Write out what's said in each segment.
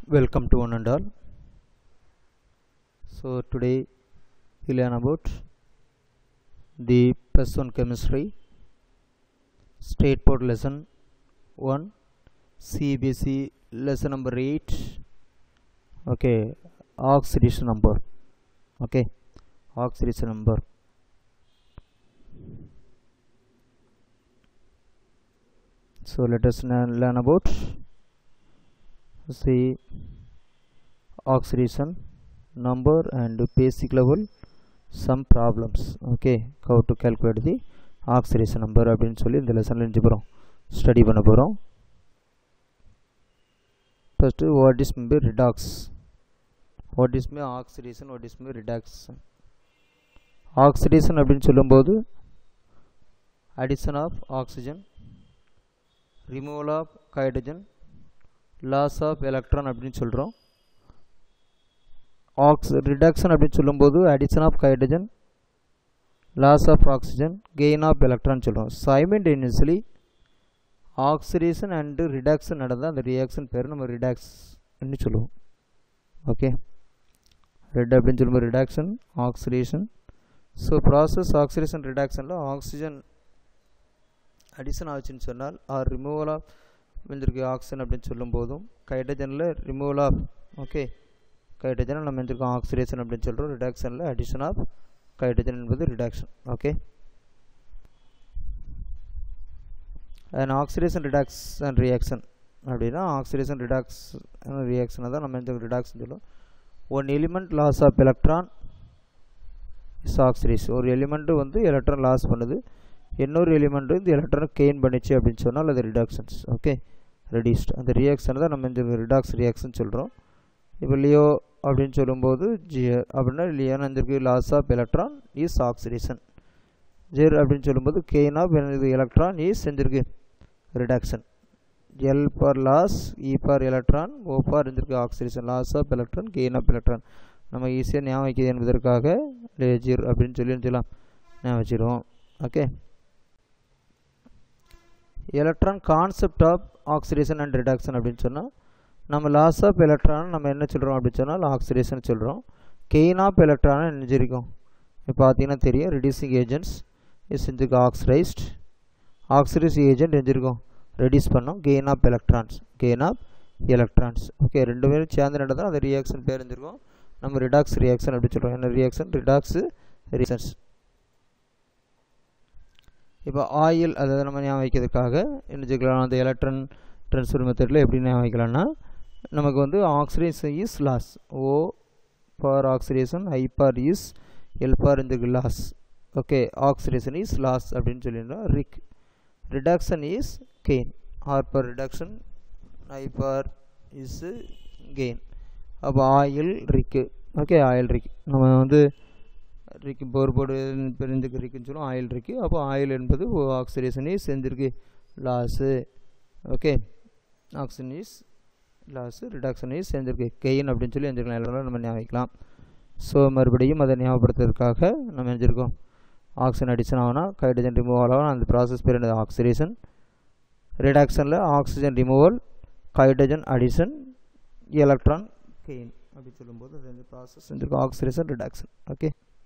welcome to one and all so today we learn about the plus one chemistry state board lesson 1 cbc lesson number 8 okay oxidation number okay oxidation number so let us now learn about the oxidation number and basic level some problems okay how to calculate the oxidation number அப்படின்னு சொல்லி இந்த லெசனில் எழுதி போகிறோம் study பண்ண போகிறோம் first what is me redox what is me oxidation what is me reduction oxidation அப்படின்னு சொல்லும்போது addition of oxygen removal of hydrogen loss of electron அப்படின்னு சொல்கிறோம் ஆக்ஸ் ரிடக்ஷன் அப்படின்னு சொல்லும்போது addition of hydrogen loss of oxygen gain of electron சொல்கிறோம் simultaneously oxidation and reduction நடந்தால் அந்த reaction பேர் நம்ம ரிடாக்ஸ்ன்னு சொல்லுவோம் ஓகே ரெட் அப்படின்னு சொல்லும்போது reduction oxidation so process oxidation ரிடாக்ஷனில் ஆக்சிஜன் அடிஷன் ஆச்சுன்னு சொன்னால் ஆர் ரிமூவல் ஆஃப் மெஞ்சிருக்கு ஆக்சிஜன் அப்படின்னு சொல்லும் போதும் ஹைட்ரஜனில் ரிமூவல் ஆஃப் ஓகே ஹைட்ரஜனை நம்ம மெஞ்சிருக்கோம் ஆக்சிடேஷன் அப்படின்னு சொல்கிறோம் ரிடாக்ஷனில் அடிஷன் ஆஃப் ஹைட்ரஜன் என்பது reduction okay and oxidation reduction reaction அப்படின்னா ஆக்சிடேஷன் ரிடாக்ஸ் ரியாக்ஷனை தான் நம்ம இந்த ரிடாக்ஷன் சொல்லுவோம் one element loss of electron is oxidation ஒரு எலிமெண்ட்டு வந்து எலக்ட்ரான் லாஸ் பண்ணுது இன்னொரு எலிமெண்ட் இந்த எலக்ட்ரான் கெயின் பண்ணிச்சு அப்படின்னு சொன்னால் அது ரிடாக்ஷன்ஸ் ஓகே ரெடியூஸ்ட் அந்த ரியாக்ஷனை தான் நம்ம இந்த ரிடாக்ஸ் ரியாக்ஷன் சொல்கிறோம் இப்போ லியோ அப்படின்னு சொல்லும்போது ஜியர் அப்படின்னா லியோன்னு வந்திருக்கு loss of electron is oxidation ஜியர் அப்படின்னு சொல்லும்போது கெயின் ஆஃப் இது எலக்ட்ரான் இஸ் செஞ்சிருக்கு reduction L for loss E for electron O for இருந்திருக்கு oxidation loss of electron gain of electron நம்ம ஈஸியாக ஞாபகம் வைக்கிறது என்பதற்காக லேஜிர் அப்படின்னு சொல்லி சொல்லலாம் ஞாபகம் வச்சிருவோம் okay electron concept of oxidation and reduction அப்படின்னு சொன்னால் நம்ம லாஸ் ஆஃப் எலக்ட்ரான் நம்ம என்ன சொல்கிறோம் அப்படின்னு சொன்னால் ஆக்சிடேஷன் சொல்கிறோம் கெயின் ஆஃப் எலக்ட்ரானை நினைஞ்சிருக்கோம் இப்போ பார்த்தீங்கன்னா தெரியும் ரிடியூசிங் ஏஜென்ட்ஸ் இது செஞ்சுருக்கு ஆக்சிடைஸ்ட் ஆக்சிடைஸ் ஏஜென்ட் செஞ்சுருக்கோம் ரெடியூஸ் பண்ணோம் gain of electrons gain of electrons okay ரெண்டு பேரும் சேர்ந்து நடந்தால் அந்த ரியாக்ஷன் பேர் இருந்திருக்கோம் நம்ம ரிடாக்ஸ் ரியாக்ஷன் அப்படி சொல்கிறோம் என்ன ரியாக்ஷன் ரிடாக்ஸு ரியாக்ஷன்ஸ் இப்போ ஆயில் அதாவது நம்ம ஞாபகம் வைக்கிறதுக்காக என்ன செய்யலாம் அந்த எலக்ட்ரான் ட்ரான்ஸ்ஃபர் மெத்தடில் எப்படி ஞாபகம் வைக்கலாம்னா நமக்கு வந்து oxidation is loss O for oxidation I for is L for இந்த loss okay oxidation is loss அப்படின்னு சொல்லியிருந்தோம் RIG reduction is gain R for reduction I for is gain அப்போ OIL RIG okay OIL RIG நம்ம வந்து ரிக்கு போர் board பிரிஞ்சுக்கு ரிக்குன்னு சொல்லுவோம் oil ரிக்கு அப்போ OIL என்பது oxidation is செஞ்சிருக்கு loss okay oxygen is loss reduction is செஞ்சிருக்கு கெயின் அப்படின்னு சொல்லி செஞ்சிருக்கலாம் எல்லாரும் நம்ம ஞாபகம் வைக்கலாம் ஸோ மறுபடியும் அதை ஞாபகப்படுத்துறதுக்காக நம்ம செஞ்சுருக்கோம் ஆக்சிஜன் அடிஷன் ஆகுனா ஹைட்ரஜன் ரிமூவ் ஆகும் அந்த ப்ராசஸ் பேர் என்னது ஆக்சிடேஷன் ரிடக்ஷனில் oxygen removal hydrogen addition electron gain அப்படி சொல்லும்போது அது இந்த ப்ராசஸ் செஞ்சுருக்கோம் oxidation reduction okay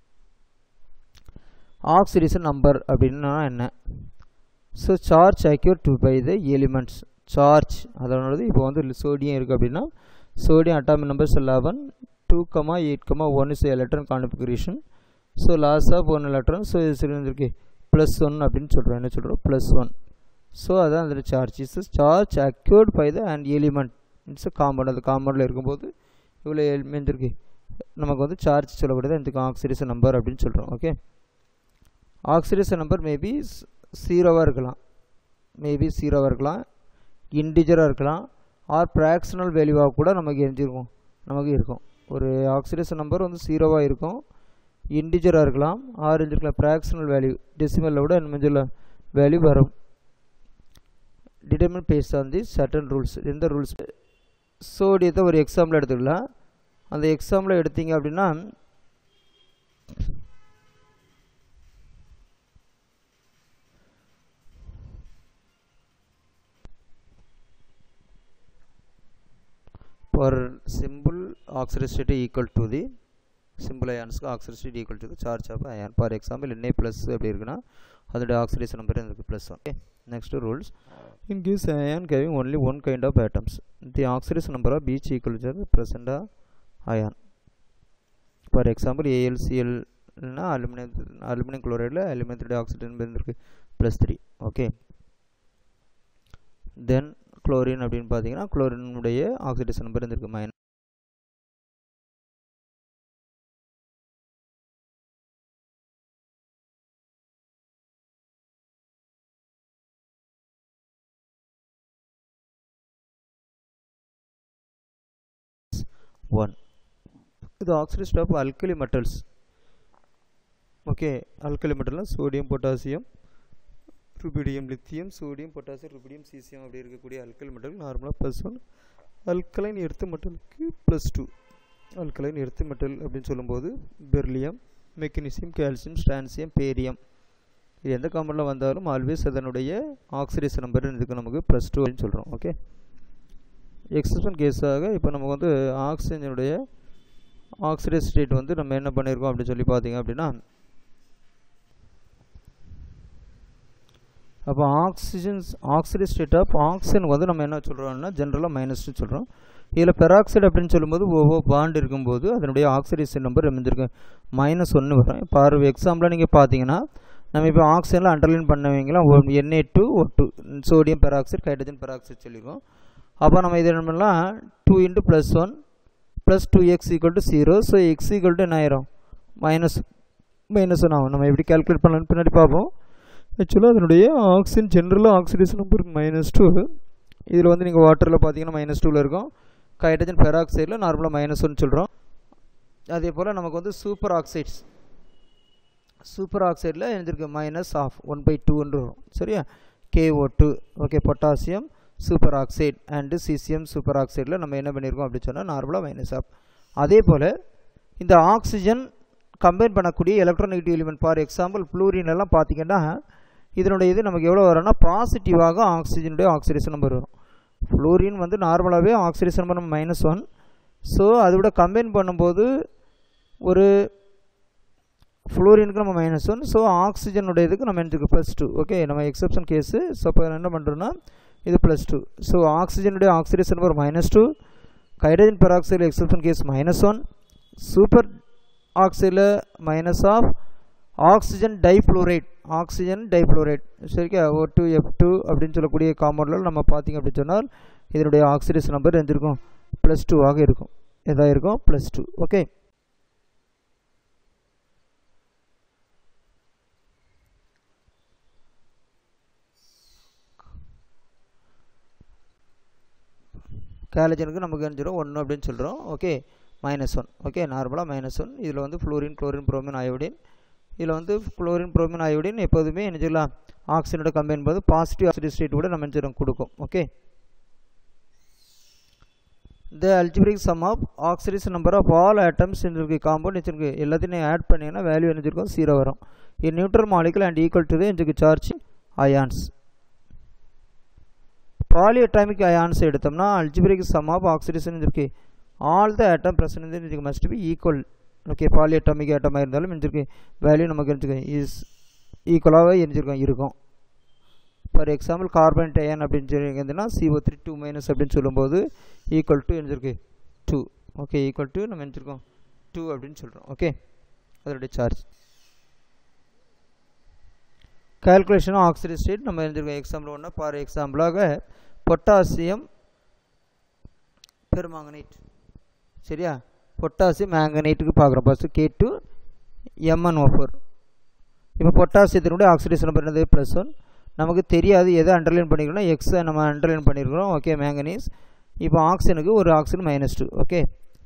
oxidation number அப்படின்னா என்ன so charge occur to by the elements charge அதனோடது இப்போ வந்து சோடியம் இருக்குது அப்படின்னா sodium atomic numbers eleven two comma eight comma one is electron configuration so loss of one electron so இது இருந்திருக்கு plus one அப்படின்னு சொல்கிறோம் என்ன சொல்கிறோம் ப்ளஸ் ஒன் ஸோ அதான் அந்த charge is charge occurred by the and element it's compound அந்த காம்பவுண்டில் இருக்கும்போது இவ்வளோ எலிமெண்ட் இருக்கு நமக்கு வந்து சார்ஜ் சொல்லக்கூடியது இந்த ஆக்சிடேஷன் நம்பர் அப்படின்னு சொல்கிறோம் ஓகே ஆக்சிடேஷன் நம்பர் மேபி ஜீரோவாக இருக்கலாம் மேபி ஜீரோவாக இருக்கலாம் இன்டிஜராக இருக்கலாம் ஆர் ப்ராக்ஷனல் வேல்யூவாக கூட நமக்கு எரிஞ்சிருக்கும் நமக்கு இருக்கும் ஒரு ஆக்சிடேஷன் நம்பர் வந்து ஜீரோவாக இருக்கும் இன்டிஜராக இருக்கலாம் ஆர் இருந்திருக்கலாம் ப்ராக்ஷனல் வேல்யூ டெசிமலில் விட நம்ம வேல்யூ வரும் டிட்டர்மின் பேஸ் ஆன் தி சட்டன் ரூல்ஸ் எந்த ரூல்ஸ் சோடியத்தை ஒரு எக்ஸாம்பிள் எடுத்துக்கலாம் அந்த எக்ஸாம்பிள் எடுத்தீங்க அப்படின்னா ஒரு simple oxidate state equal to the simple அயான்ஸ்க்கு oxidate state equal to the charge of ion for example என்ன ப்ளஸ் அப்படி இருக்குன்னா அதோடைய ஆக்சிடேஷன் நம்பர் இருக்குது plus okay next rules in gives ion having only one kind of atoms the oxidation number of each equal to the present ion for example AlCl னா aluminium aluminium குளோரைடில் அலுமினியத்துடைய oxygen இருந்திருக்கு plus three okay then chlorine அப்படின்னு பார்த்தீங்கன்னா குளோரினுடைய oxidation number இருந்திருக்கு minus one இது oxidised of alkali metals okay alkali மெட்டல்னால் sodium potassium rubidium lithium sodium potassium rubidium caesium அப்படி இருக்கக்கூடிய அல்கலி மெட்டல் நார்மலாக ப்ளஸ் ஒன் அல்கலைன் எர்த்து மெட்டலுக்கு plus two alkaline earth metal அப்படின்னு சொல்லும்போது beryllium magnesium calcium strontium barium இது எந்த காம்பனில் வந்தாலும் ஆல்வேஸ் அதனுடைய ஆக்சிடேஷன் நம்பர் இதுக்கு நமக்கு ப்ளஸ் டூ அப்படின்னு சொல்கிறோம் ஓகே எக்ஸப்ஷன் கேஸாக இப்போ நமக்கு வந்து ஆக்சிஜனுடைய ஆக்சிடைஸ் ஸ்டேட் வந்து நம்ம என்ன பண்ணியிருக்கோம் அப்படின்னு சொல்லி பார்த்தீங்க அப்படின்னா அப்போ oxygens oxidise state of oxygen வந்து நம்ம என்ன சொல்கிறோம்னா ஜென்ரலாக மைனஸ்னு சொல்கிறோம் இதில் பெராக்சைடு அப்படின்னு சொல்லும்போது ஒவ்வொரு பாண்ட் இருக்கும்போது அதனுடைய ஆக்சிடேஷன் நம்பர் அமைஞ்சிருக்கு மைனஸ் ஒன்று வரும் இப்போ எக்ஸாம்பிளாக நீங்கள் பார்த்தீங்கன்னா நம்ம இப்போ ஆக்சிஜனில் அண்டர்லைன் பண்ணவங்களா NA two O two sodium peroxide hydrogen peroxide சொல்லியிருக்கோம் அப்போ நம்ம இது என்ன பண்ணலாம் two into plus one plus two X equal to zero so X equal to என்ன ஆயிரும் மைனஸ் மைனஸ் ஒன் ஆகும் நம்ம எப்படி கால்குலேட் பண்ணலான்னு பின்னாடி பார்ப்போம் ஆக்சுவலாக அதனுடைய ஆக்சிஜன் ஜென்ரலாக ஆக்சிடேஷன் நம்பர் மைனஸ் டூ இதில் வந்து நீங்கள் வாட்டரில் பார்த்தீங்கன்னா மைனஸ் டூவில் இருக்கும் ஹைட்ரஜன் பெராக்சைடில் நார்மலாக மைனஸ் ஒன் சொல்கிறோம் அதே போல் நமக்கு வந்து சூப்பர் ஆக்சைட்ஸ் சூப்பர் ஆக்சைடில் எழுந்திருக்கு மைனஸ் ஆஃப் ஒன் பை டூன்னு வரும் சரியா KO two okay potassium super oxide and CCM super ஆக்சைடில் நம்ம என்ன பண்ணியிருக்கோம் அப்படின்னு சொன்னால் நார்மலாக மைனஸ் ஆஃப் அதே போல் இந்த ஆக்சிஜன் கம்பைன் பண்ணக்கூடிய electronic element for example fluorine எல்லாம் பார்த்தீங்கன்னா இதனுடைய இது நமக்கு எவ்வளோ வரும்னா பாசிட்டிவாக ஆக்சிஜனுடைய ஆக்சிடேஷன் நம்பர் வரும் ஃப்ளூரின் வந்து நார்மலாகவே ஆக்சிடேஷன் நம்பர் நம்ம மைனஸ் ஒன் ஸோ அதை விட கம்பைன் பண்ணும்போது ஒரு ஃப்ளோரினுக்கு நம்ம மைனஸ் ஒன் ஸோ ஆக்சிஜனுடைய இதுக்கு நம்ம எனக்கு ப்ளஸ் டூ ஓகே நம்ம எக்ஸப்ஷன் கேஸு ஸோ இப்போ என்ன பண்ணுறோன்னா இது ப்ளஸ் டூ ஸோ ஆக்சிஜனுடைய oxidation number minus two hydrogen peroxide exception case minus one super ஆக்சைடில் minus of oxygen difluoride oxygen difluoride சரிக்கா ஓ டூ எஃப் டூ அப்படின்னு சொல்லக்கூடிய காம்பவுண்டில் நம்ம பார்த்திங்க அப்படின்னு சொன்னால் இதனுடைய ஆக்சிடேஷன் நம்பர் இருந்திருக்கும் ப்ளஸ் டூவாக இருக்கும் எதாக இருக்கும் ப்ளஸ் டூ ஓகே கேலஜனுக்கு நமக்கு என்ன ஒன்று அப்படின்னு சொல்கிறோம் ஓகே மைனஸ் ஒன் ஓகே நார்மலாக மைனஸ் ஒன் இதில் வந்து ஃப்ளோரின் குளோரின் புரோமின் அயோடின் இதில் வந்து குளோரின் புரோமின் அயோடின் எப்போதுமே என்ன சொல்லலாம் ஆக்சிஜனோட கம்பைன் போது பாசிட்டிவ் ஆக்சிடிவ் ஸ்டேட் கூட நம்ம என்ன கொடுக்கும் okay the algebraic sum of oxidation number of all atoms இருக்கு காம்பவுண்ட் வச்சிருக்கு எல்லாத்தையும் ஆட் பண்ணிங்கன்னா வேல்யூ என்ன ஜீரோ வரும் in neutral molecule and equal to எனக்கு சார்ஜ் அயான்ஸ் பாலிஅட்டாமிக் அயான்ஸ் எடுத்தோம்னா அல்ஜிபிரிக் சம் ஆஃப் ஆக்சிடேஷன் இருக்கு ஆல் த ஆட்டம் பிரசன்ட் இருக்கு must be equal okay polyatomic ஆட்டமாக இருந்தாலும் இருக்கு வேல்யூ நமக்கு இருந்துருக்கு இஸ் ஈக்குவலாகவே இருந்துருக்கும் இருக்கும் ஃபார் எக்ஸாம்பிள் கார்பன் டயன் அப்படின்னு சொல்லி இருந்ததுன்னா சிஓ த்ரீ டூ மைனஸ் அப்படின்னு சொல்லும்போது ஈக்குவல் டு இருந்திருக்கு டூ ஓகே ஈக்குவல் டு நம்ம நினச்சிருக்கோம் டூ அப்படின்னு சொல்கிறோம் ஓகே அதோடைய சார்ஜ் கால்குலேஷன் ஆக்சிடேட் ஸ்டேட் நம்ம எழுதிருக்கோம் எக்ஸாம்பிள் ஒன்று ஃபார் எக்ஸாம்பிளாக பொட்டாசியம் பெருமாங்கனேட் சரியா பொட்டாசியம் மேங்கனேட்டுக்கு பார்க்குறோம் first K two MNO four இப்போ பொட்டாசியத்தினுடைய ஆக்சிடேஷன் நம்பர் என்னது ப்ளஸ் ஒன் நமக்கு தெரியாது எதை அண்டர்லைன் பண்ணிக்கிறோம்னா எக்ஸை நம்ம அண்டர்லைன் பண்ணியிருக்கிறோம் ஓகே மேங்கனீஸ் இப்போ ஆக்சிஜனுக்கு ஒரு ஆக்சிஜன் மைனஸ் டூ ஓகே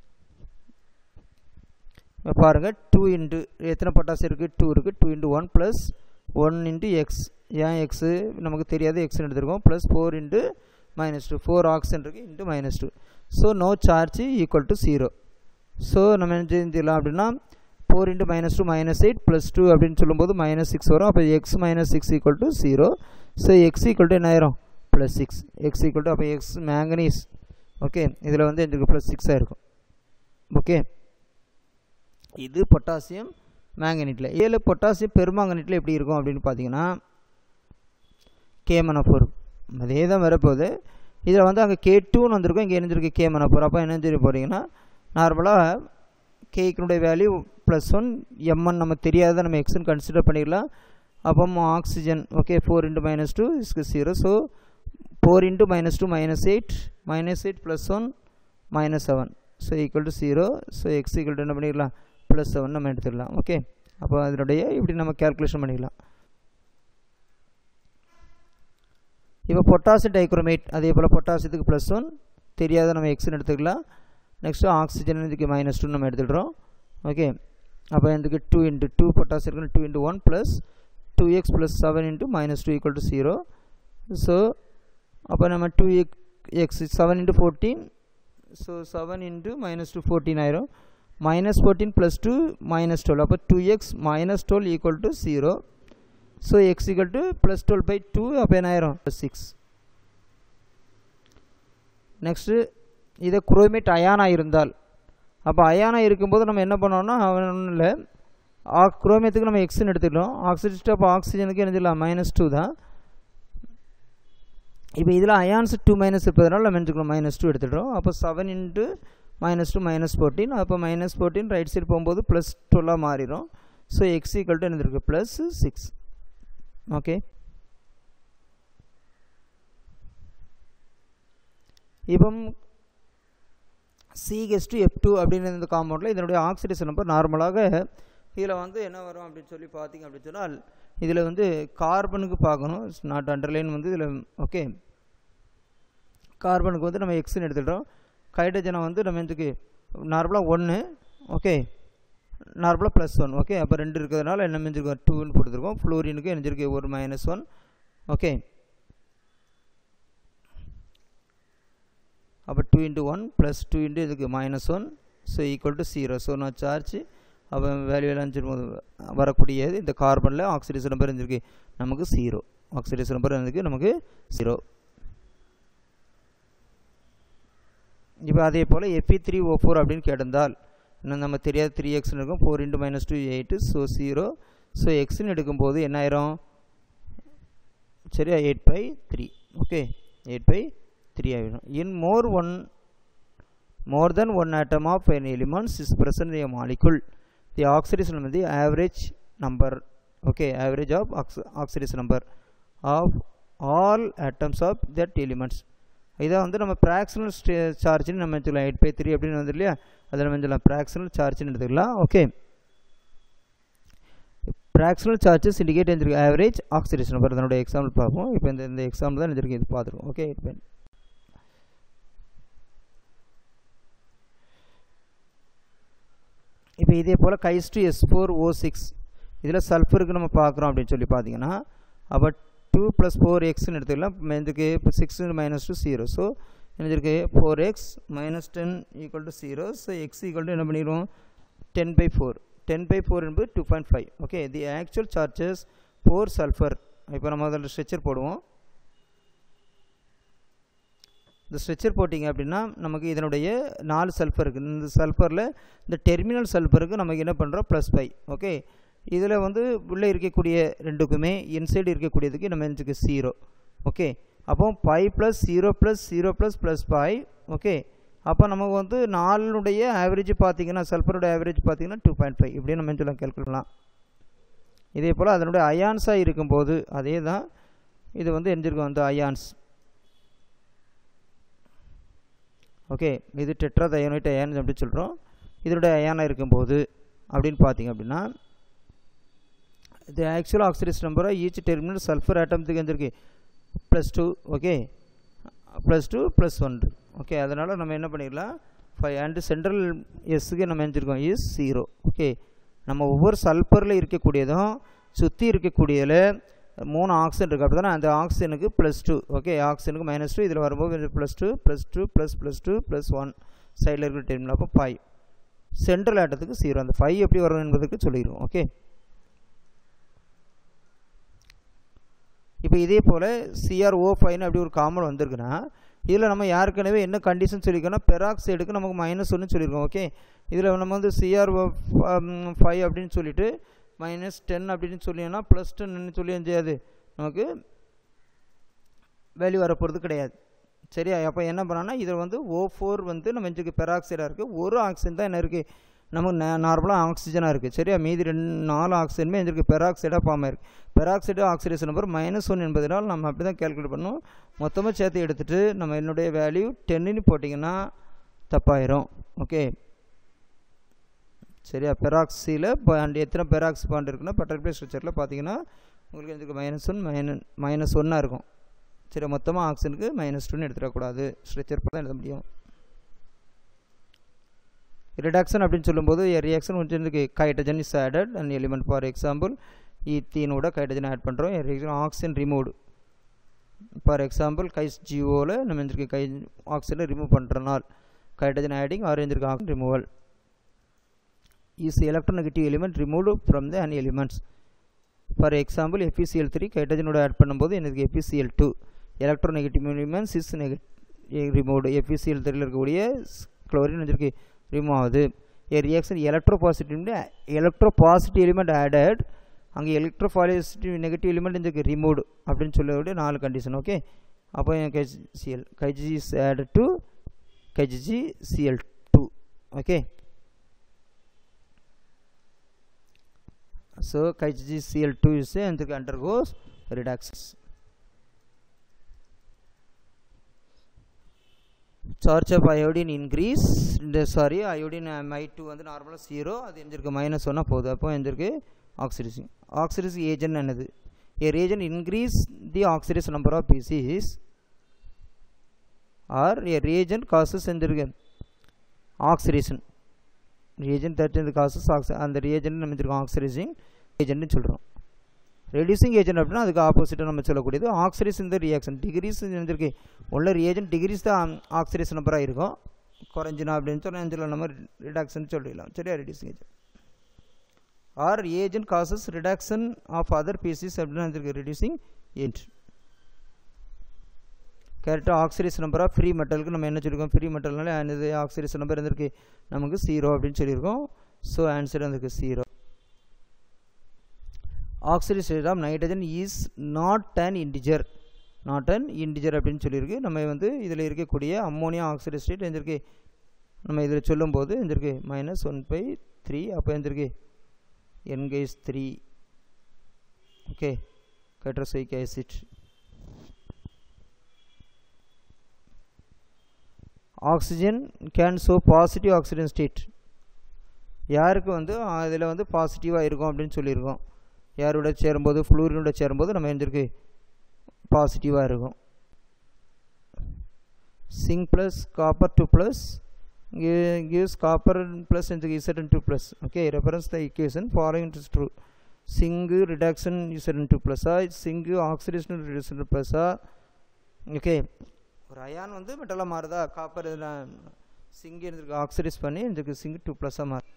பாருங்கள் டூ இன்ட்டு எத்தனை பொட்டாசியம் இருக்குது டூ இருக்குது two into one plus one into X ஏன் எக்ஸு நமக்கு தெரியாது எக்ஸ்னு எடுத்துருக்கோம் plus four into minus two four oxygen இருக்குது into minus two so no charge equal to zero so நம்ம என்ன செஞ்சிடலாம் அப்படின்னா four into minus two minus eight plus two அப்படின்னு சொல்லும்போது மைனஸ் சிக்ஸ் வரும் அப்போ X minus six equal to zero so X equal to என்ன ஆயிரும் plus six X equal to அப்போ எக்ஸ் மேங்கனீஸ் ஓகே இதில் வந்து எங்களுக்கு ப்ளஸ் சிக்ஸாக இருக்கும் ஓகே இது பொட்டாசியம் மேங்கனீட்டில் ஏழு பொட்டாசியம் பெருமாங்கனீட்டில் எப்படி இருக்கும் அப்படின்னு பார்த்தீங்கன்னா கேமனஃபோர் அதே தான் வரப்போகுது இதில் வந்து அங்கே கே டூன்னு வந்திருக்கும் இங்கே இணைஞ்சிருக்கு கேமனஃபோர் அப்போ என்ன சொல்லி போகிறீங்கன்னா நார்மலாக கேக்கினுடைய வேல்யூ ப்ளஸ் ஒன் எம்என் நம்ம தெரியாத நம்ம எக்ஸ்ன்னு கன்சிடர் பண்ணிடலாம் அப்போ oxygen okay four into minus two இஸ்க்கு zero so four into minus two minus eight minus eight plus one minus seven so equal to zero so X equal to என்ன பண்ணிடலாம் plus seven நம்ம எடுத்துடலாம் okay அப்போ அதனுடைய இப்படி நம்ம calculation பண்ணிக்கலாம் இப்போ பொட்டாசியம் டைக்ரோமேட் அதே போல் பொட்டாசியத்துக்கு ப்ளஸ் ஒன் தெரியாத நம்ம எக்ஸ்னு எடுத்துக்கலாம் நெக்ஸ்ட்டு ஆக்சிஜன் இதுக்கு மைனஸ் டூ நம்ம எடுத்துடுறோம் ஓகே அப்போ இதுக்கு டூ இன்ட்டு டூ பொட்டாசியம் இருக்குன்னு two into one plus two X plus seven into minus two equal to zero so அப்போ நம்ம two X X seven into fourteen so seven into minus two fourteen ஆயிரும் minus fourteen plus two minus twelve அப்போ two X minus twelve equal to zero so X equal to plus twelve by two அப்போ என்ன ஆயிரும் plus six next இதை chromate அயானாக இருந்தால் அப்போ அயானாக இருக்கும்போது நம்ம என்ன பண்ணோம்னா ஒன்றும் இல்லை ஆ குரோமேத்துக்கு நம்ம எக்ஸ்ன்னு எடுத்துக்கிறோம் ஆக்சிஜன் அப்போ ஆக்சிஜனுக்கு என்ன சொல்லலாம் மைனஸ் டூ தான் இப்போ இதில் அயான்ஸ் டூ மைனஸ் இருப்பதனால நம்ம எடுத்துக்கிறோம் மைனஸ் டூ எடுத்துடுறோம் அப்போ seven into minus two minus fourteen அப்போ மைனஸ் ஃபோர்டீன் ரைட் சைடு போகும்போது ப்ளஸ் டுவெல்லாக மாறிடும் ஸோ எக்ஸ் ஈக்குவல் டு என்ன இருக்குது ப்ளஸ் சிக்ஸ் ஓகே இப்போ சிஹெச் டு எஃப் டூ அப்படின்னு இந்த காம்பவுண்டில் இதனுடைய ஆக்சிடேஷன் நம்பர் நார்மலாக இதில் வந்து என்ன வரும் அப்படின்னு சொல்லி பார்த்தீங்க அப்படின்னு சொன்னால் இதில் வந்து கார்பனுக்கு பார்க்கணும் நாட் அண்டர்லைன் வந்து இதில் ஓகே கார்பனுக்கு வந்து நம்ம எக்ஸ்ன்னு எடுத்துக்கிட்டோம் ஹைட்ரஜனை வந்து நம்ம இதுக்கு நார்மலாக ஒன்று ஓகே நார்மலாக ப்ளஸ் ஒன் ஓகே அப்போ ரெண்டு இருக்கிறதுனால என்ன செஞ்சுருக்கோம் டூன்னு கொடுத்துருக்கோம் ஃப்ளோரினுக்கு என்னஞ்சிருக்கு ஒரு மைனஸ் ஒன் ஓகே அப்போ two into one plus two into இதுக்கு minus one so equal to zero so நான் சார்ஜ் அப்போ வேல்யூ எல்லாம் போது வரக்கூடியது இந்த கார்பனில் ஆக்சிடேஷன் நம்பர் இருந்திருக்கு நமக்கு ஜீரோ ஆக்சிடேஷன் நம்பர் இருந்திருக்கு நமக்கு ஜீரோ இப்போ அதே போல் எஃபி த்ரீ ஓ ஃபோர் அப்படின்னு கேட்டிருந்தால் இன்னும் நம்ம தெரியாத த்ரீ எக்ஸ்னு இருக்கும் four into minus two eight so zero so எக்ஸ்னு எடுக்கும்போது என்ன ஆயிரும் சரியா eight by three okay eight by three ஆகிடும் in more one more then one atom of an elements is present in a molecule the oxidation number the average number okay average of ox oxidation number of all atoms of that elements இதை வந்து நம்ம ப்ராக்ஷனல் stay சார்ஜ்னு நம்ம வச்சுக்கலாம் eight by three அப்படின்னு வந்து இல்லையா அதில் நம்ம வச்சுக்கலாம் ப்ராக்ஷனல் சார்ஜ்னு எடுத்துக்கலாம் ஓகே ப்ராக்ஷனல் சார்ஜஸ் இண்டிகேட் இருந்திருக்கு ஆவரேஜ் ஆக்சிடேஷன் நம்பர் அதனுடைய எக்ஸாம்பிள் பார்ப்போம் இப்போ இந்த இந்த எக்ஸாம்பிள் தான் இருந்திருக்கு இது பார்த்துருக்கோம் ஓகே எயிட் பை இப்போ இதே போல் guys two S four O six இதில் சல்ஃபருக்கு நம்ம பார்க்குறோம் அப்படின்னு சொல்லி பார்த்தீங்கன்னா அப்போ டூ ப்ளஸ் ஃபோர் எக்ஸ்னு எடுத்துக்கலாம் இதுக்கு இப்போ six minus two zero so என்ன இருக்கு four X minus ten equal to zero so X equal to என்ன பண்ணிடுவோம் ten by four ten by four என்பது two point five okay the actual charges for sulphur இப்போ நம்ம அதில் stretcher போடுவோம் இந்த ஸ்ட்ரெச்சர் போட்டிங்க அப்படின்னா நமக்கு இதனுடைய நாலு சல்ஃபர் இருக்குது இந்த சல்ஃபரில் இந்த டெர்மினல் சல்ஃபருக்கு நமக்கு என்ன பண்ணுறோம் ப்ளஸ் ஃபைவ் ஓகே இதில் வந்து உள்ளே இருக்கக்கூடிய ரெண்டுக்குமே இன்சைடு இருக்கக்கூடியதுக்கு நம்ம இதுக்கு ஜீரோ ஓகே அப்போ five plus zero plus zero plus plus five okay அப்போ நமக்கு வந்து நாலுடைய ஆவரேஜ் பார்த்தீங்கன்னா சல்ஃபரோட ஆவரேஜ் பார்த்தீங்கன்னா டூ பாயிண்ட் ஃபைவ் இப்படியே நம்ம சொல்லலாம் கேல்குலேட் பண்ணலாம் இதே போல் அதனுடைய அயான்ஸாக இருக்கும்போது அதே தான் இது வந்து எரிஞ்சிருக்கும் வந்து அயான்ஸ் ஓகே இது டெட்ராத் அயோனைட் அயான் அப்படி சொல்கிறோம் இதனுடைய அயானாக இருக்கும்போது அப்படின்னு பார்த்தீங்க அப்படின்னா இது ஆக்சுவல் ஆக்சிடேஷன் நம்பராக ஈச் டெர்மினல் சல்ஃபர் ஆட்டம்த்துக்கு வந்துருக்கு plus two okay plus two plus one okay அதனால் நம்ம என்ன பண்ணிடலாம் ஃபைவ் அண்டு சென்ட்ரல் எஸ்ஸுக்கு நம்ம நினச்சிருக்கோம் இஸ் ஜீரோ ஓகே நம்ம ஒவ்வொரு சல்ஃபரில் இருக்கக்கூடியதும் சுற்றி இருக்கக்கூடியதில் மூணு ஆக்சிஜன் இருக்குது அப்படி தானே அந்த ஆக்சிஜனுக்கு ப்ளஸ் டூ ஓகே ஆக்சிஜனுக்கு மைனஸ் டூ இதில் வரும்போது plus two plus two plus plus two plus one சைடில் இருக்கிற டெர்மினல் அப்போ ஃபைவ் சென்ட்ரல் ஆட்டத்துக்கு ஜீரோ அந்த ஃபைவ் எப்படி வரும் என்பதற்கு சொல்லிடுவோம் ஓகே இப்போ இதே போல் சிஆர்ஓ ஃபைவ்னு அப்படி ஒரு காமன் வந்திருக்குன்னா இதில் நம்ம ஏற்கனவே என்ன கண்டிஷன் சொல்லியிருக்கோம்னா பெராக்சைடுக்கு நமக்கு மைனஸ் ஒன்று சொல்லியிருக்கோம் ஓகே இதில் நம்ம வந்து சிஆர் ஃபைவ் அப்படின்னு சொல்லிட்டு மைனஸ் டென் அப்படின்னு சொல்லினா ப்ளஸ் டென்னு சொல்லி என்ன செய்யாது நமக்கு வேல்யூ வரப்போகிறது கிடையாது சரியா அப்போ என்ன பண்ணோன்னா இதில் வந்து ஓ ஃபோர் வந்து நம்ம இதுக்கு பெராக்சைடாக இருக்குது ஒரு ஆக்சிஜன் தான் என்ன இருக்குது நமக்கு நார்மலாக ஆக்சிஜனாக இருக்குது சரியா மீதி ரெண்டு நாலு ஆக்சிஜனுமே எங்களுக்கு பெராக்சைடாக ஃபார்ம் ஆயிருக்கு peroxide oxidation number minus one என்பதனால் நம்ம அப்படி தான் கேல்குலேட் பண்ணோம் மொத்தமாக சேர்த்து எடுத்துகிட்டு நம்ம என்னுடைய வேல்யூ டென்னுன்னு போட்டிங்கன்னா தப்பாயிரும் ஓகே சரியா பெராக்சியில் அண்ட் எத்தனை பெராக்சி பாண்ட் இருக்குன்னா பட்டர்ஃப்ளை ஸ்ட்ரக்சரில் பார்த்தீங்கன்னா உங்களுக்கு இதுக்கு மைனஸ் ஒன் மைனஸ் மைனஸ் ஒன்னாக இருக்கும் சரி மொத்தமாக ஆக்சிஜனுக்கு மைனஸ் டூன்னு எடுத்துடக்கூடாது ஸ்ட்ரக்சர் தான் எழுத முடியும் ரிடக்ஷன் அப்படின்னு சொல்லும்போது ரியாக்ஷன் கொஞ்சம் hydrogen is added and element for example ஈத்தீனோட ஹைட்ரஜன் ஆட் பண்ணுறோம் oxygen removed for example guys ஜியோவில் நம்ம இருந்திருக்கு கை ஆக்சிஜனை ரிமூவ் பண்ணுறனால ஹைட்ரஜன் ஆடிங் ஆரஞ்சு இருக்கு oxygen removal is electronegative element removed from the an elements for example FeCl three ஹைட்ரஜனோட ஆட் பண்ணும்போது எனக்கு FeCl two electronegative elements is நெகட் ரிமூவ்டு எஃபிசிஎல் த்ரீல இருக்கக்கூடிய குளோரின் வந்திருக்கு ரிமூவ் ஆகுது a reaction electro positive electro positive element added அங்கே electro positive negative element இந்த ரிமூவ்டு அப்படின்னு சொல்லக்கூடிய நாலு கண்டிஷன் ஓகே அப்போ கைசிஎல் கைஜி இஸ் ஆடட் டு கைஜி CL two okay so KGCl2 is a and undergoes reduction charge of iodine increase இந்த சாரி அயோடின் ஐ டூ வந்து நார்மலாக ஜீரோ அது எந்திருக்கு மைனஸ் ஒன்னாக போகுது அப்போ எந்திருக்கு ஆக்சிடைசிங் ஆக்சிடைசிங் ஏஜென்ட் என்னது a reagent increase the oxidise number of pieces or a reagent causes எந்திருக்கு oxidation reagent that causes ஆக்சி அந்த ரியேஜென்ட் நம்ம வச்சுருக்கோம் ஆக்சிடைசிங் ஏஜென்ட்னு சொல்கிறோம் ரெடியூசிங் ஏஜென்ட் அப்படின்னா அதுக்கு ஆப்போசிட்டாக நம்ம சொல்லக்கூடியது ஆக்சிடைஸ் இந்த ரியாக்ஷன் டிகிரிஸ் இருந்திருக்கு உள்ள ரியேஜென்ட் டிகிரிஸ் தான் ஆக்சிடைஸ் நம்பராக இருக்கும் குறைஞ்சினா அப்படின்னு சொன்னால் அஞ்சில் நம்ம ரிடாக்ஷன் சொல்லிடலாம் சரியா reducing agent or agent causes reduction of other pieces அப்படின்னு இருந்திருக்கு ரெடியூசிங் ஏஜென்ட் கரெக்டாக ஆக்சிடைஸ் நம்பர் ஆஃப் ஃப்ரீ மெட்டலுக்கு நம்ம என்ன சொல்லியிருக்கோம் ஃப்ரீ மெட்டல்னால என்னது ஆக்சிடைஸ் நம்பர் இருந்திருக்கு நமக்கு ஜீரோ அப்படின்னு சொல்லியிருக்கோம் ஸோ ஆன்சர் வந்திருக்கு zero oxidise rate of nitrogen is not an integer not an integer அப்படின்னு சொல்லியிருக்கு நம்ம வந்து இதில் இருக்கக்கூடிய அம்மோனியா ஆக்சிடைஸ் ஸ்டேட் எந்திருக்கு நம்ம இதில் சொல்லும்போது எந்திருக்கு மைனஸ் ஒன் பை த்ரீ அப்போ எந்திருக்கு என்கைஸ் த்ரீ ஓகே கட்ரோசைக் acid oxygen can show positive oxygen state யாருக்கு வந்து அதில் வந்து பாசிட்டிவாக இருக்கும் அப்படின்னு சொல்லியிருக்கோம் யாரோட சேரும்போது ஃப்ளூரினோட சேரும்போது நம்ம எந்திருக்கு பாசிட்டிவாக இருக்கும் zinc plus copper two plus gives copper plus and Zn 2 plus okay reference the equation following is true zinc reduction Zn 2 plus ஆ zinc oxidation reduction plus ஆ ஓகே ஒரு அயான் வந்து மெட்டலாக மாறுதா காப்பர் இதெல்லாம் சிங்க் இருந்திருக்கு ஆக்சிடைஸ் பண்ணி இதுக்கு சிங்க் டூ ப்ளஸ்ஸாக மாறு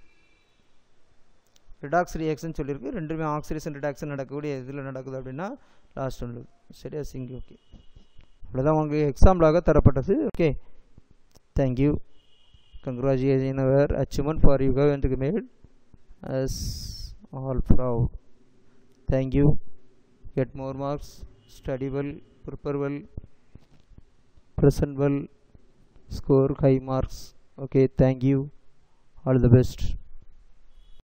ரிடாக்ஸ் ரியாக்ஷன் சொல்லியிருக்கு ரெண்டுமே ஆக்சிடேஷன் ரிடாக்ஷன் நடக்கக்கூடிய இதில் நடக்குது அப்படின்னா லாஸ்ட் ஒன்று சரியா சிங்க் ஓகே அவ்வளோதான் உங்களுக்கு எக்ஸாம்பிளாக தரப்பட்டது okay thank you congratulations our achievement for you have and made us all proud thank you get more marks study well prepare well present well score high marks okay thank you all the best